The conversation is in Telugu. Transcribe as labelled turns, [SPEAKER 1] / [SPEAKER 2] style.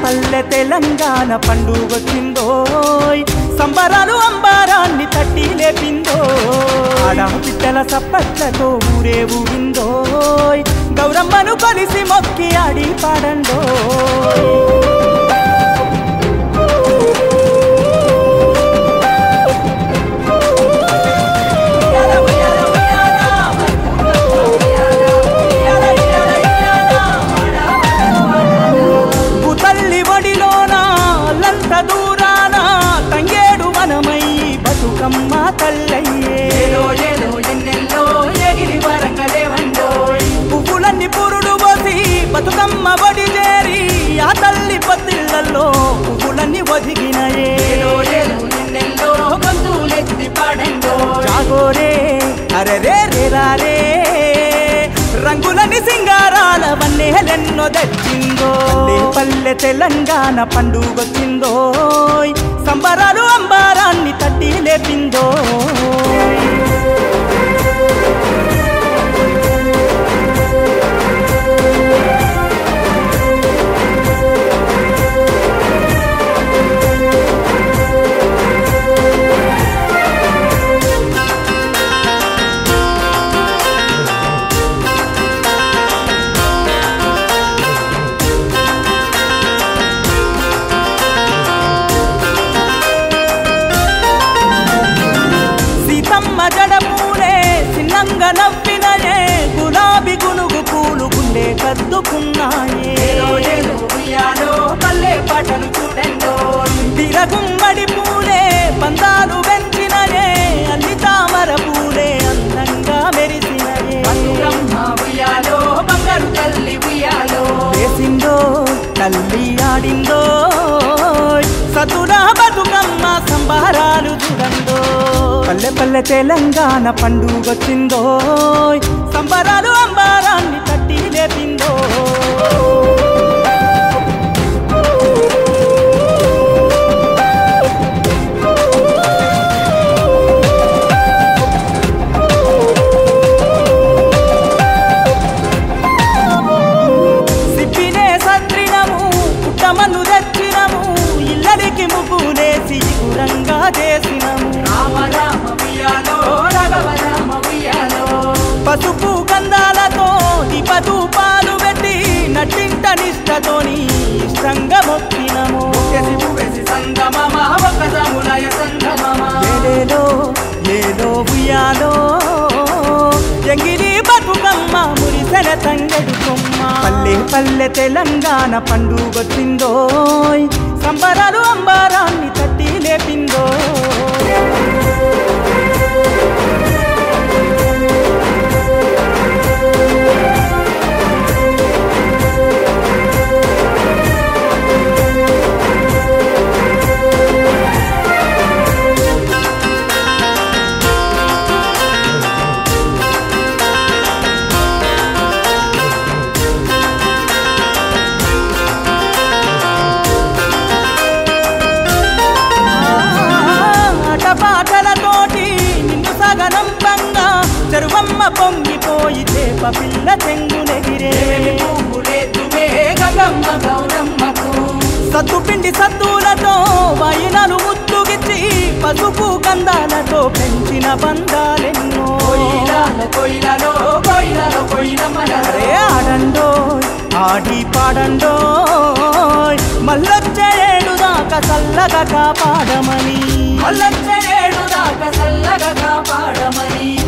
[SPEAKER 1] పల్లె తెలంగాణ పండుగొచ్చిందోయ్ సంబరాలు అంబారాన్ని తట్టి లేపిందో ఆడా బిడ్డల సప్పట్లతో ఊరే ఊగిందోయ్ గౌరమ్మను కలిసి మొక్కి ఆడి పాడండోయ్ తల్లి ఒడిలోన లంత దూరాన తంగేడు మనమై బతుకమ్మ తల్లయ్యే
[SPEAKER 2] ఏలో ఏలో ఎన్నెల్లో ఎగిరి వరంగలేవండోయ్
[SPEAKER 1] పువ్వులన్నీ పురుడు పోసి బతుకమ్మ ఒడి చేరి ఆ తల్లి పత్తిళ్లలో పువ్వులన్నీ ఒదిగినయే
[SPEAKER 2] ఏలో ఏలో ఎన్నెల్లో గొంతులెత్తి పాడండోయ్
[SPEAKER 1] జాగోరే అరరే రే రారే రంగులని సింగారాల వన్నేలెన్నో తెచ్చిందో పల్లె పల్లె తెలంగాణ పండుగొచ్చిందో సంబరాలు అంబారాన్ని తట్టి లేపిందో సీతమ్మ జడపూలే చిన్నంగా నవ్వినయే గులాబీ గునుగు పూలు గుండె కద్దుకున్నాయే
[SPEAKER 2] ఏలో ఏలో ఉయ్యాలో పల్లె పాటలు చూడండోయ్
[SPEAKER 1] తిరగుమ్మడి పూలే పందాలు పెంచినయే అన్ని తామర పూలే అందంగా మెరిసినయే
[SPEAKER 2] బతుకమ్మ ఉయ్యాలో బంగారు తల్లి ఉయ్యాలో
[SPEAKER 1] వేసిందో తల్లి ఆడిందో సతుల బతుకమ్మ సంబారాలు చూడందో పల్లె పల్లె తెలంగాణ పండుగొచ్చిందో సంబరాలు అంబారాన్ని తట్టి లేపిందో సిప్పినే సత్రినము పుట్టమన్ను తెచ్చినము ఇల్లరికి ముగ్గులేసి గురంగా చేసినము
[SPEAKER 2] రామ రామ ఉయ్యాలో రఘవ రామ ఉయ్యాలో
[SPEAKER 1] పసుపు గంధాలతో దీపదు పాలు పెట్టి నటింట నిష్టతోని ఇష్టంగా మొక్కినము
[SPEAKER 2] ముక్కెసి మువ్వెసి సంగమమ ఒక సములయ సంగమమ
[SPEAKER 1] ఏలేలో ఏలో ఉయ్యాలో ఎంగిలి బతుకమ్మ మురిసెన తంగెడు కొమ్మ పల్లె పల్లె తెలంగాణ పండుగొచ్చిందో సంబరాలు అంబారాన్ని తట్టి లేపిందో ఆటపాటలతోటి నిన్ను సగనంబంగా చెరువమ్మ పొంగిపోయి చేప పిల్ల చెంగునెగిరే
[SPEAKER 2] ఏమి పువ్వులెత్తుమే గంగమ్మ గౌరమ్మకు
[SPEAKER 1] సత్తు పిండి సత్తులతో వైనలు ముత్తుగిచ్చి పసుపు గంధాలతో పెంచిన బంధాలెన్నో
[SPEAKER 2] కొయిలాల కొయిలలో కొయిలలో కొయిలమ్మలారే
[SPEAKER 1] అరే ఆడండో ఆడి పాడండో మల్లొచ్చే ఏడు దాకా చల్లగా కాపాడమని
[SPEAKER 2] మల్లచ్చ ఏడు దాకా చల్లగా కాపాడమని